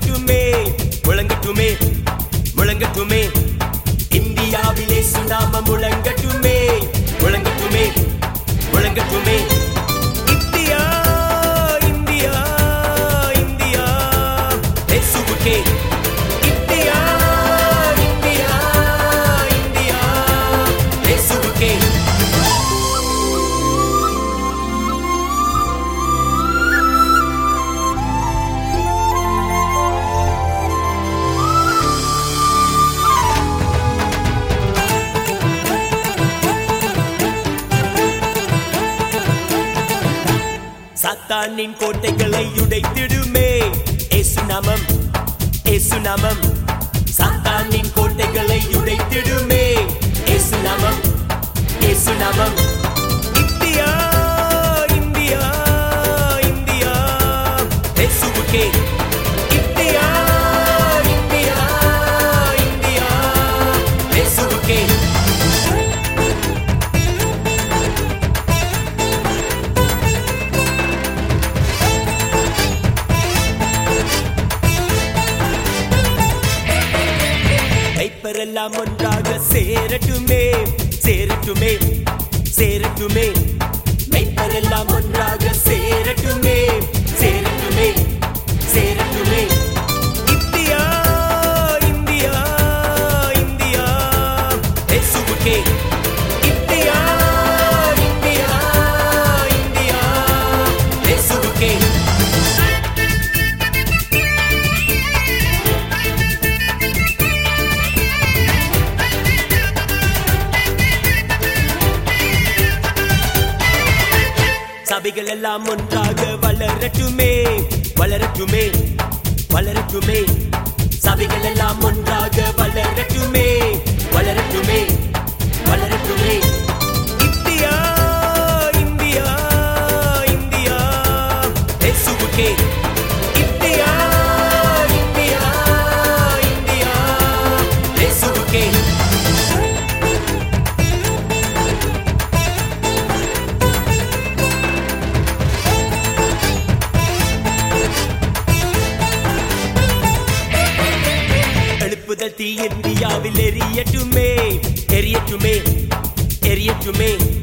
முழங்கட்டுமே முழங்கட்டுமே முழங்கட்டுமே இந்தியாவிலே சுனாம முழங்கட்டுமே முழங்கட்டுமே முழங்கட்டுமே இந்தியா இந்தியா இந்தியா இயேசுவுக்கே இந்தியா இந்தியா இந்தியா இயேசுவுக்கே சாத்தானின் கோட்டைகளை உடைத்திடுமே ஏசு நாமம் ஏசு நாமம் சாத்தானின் கோட்டைகளை உடைத்திடுமே ஏசு நாமம் ஏசு நாமம் இந்தியா இந்தியா இந்தியா இயேசுவுக்கே இந்தியா இந்தியா இந்தியா இயேசுவுக்கே கைப்பரெல்லாம் ஒன்றாக சேரட்டுமே சேரட்டுமே சேரட்டுமே மெய்ப்பரெல்லாம் ஒன்றாக சேரட்டுமே சேரட்டுமே சேரட்டுமே இந்தியா இந்தியா இந்தியா இயேசுவுக்கே இந்தியா இந்தியா இந்தியா இயேசுவுக்கே சபைகள் எல்லாம் ஒன்றாக வளரட்டுமே வளரட்டுமே வளரட்டுமே சபைகள் எல்லாம் ஒன்றாக வளரட்டுமே வளரட்டுமே வளரட்டுமே இந்தியா இந்தியா இந்தியா இயேசுவுக்கே இந்தியா இந்தியா இந்தியா இயேசுவுக்கே எழுப்புதல் தீ இந்தியாவில் எரியட்டுமே எரியட்டுமே எரியட்டுமே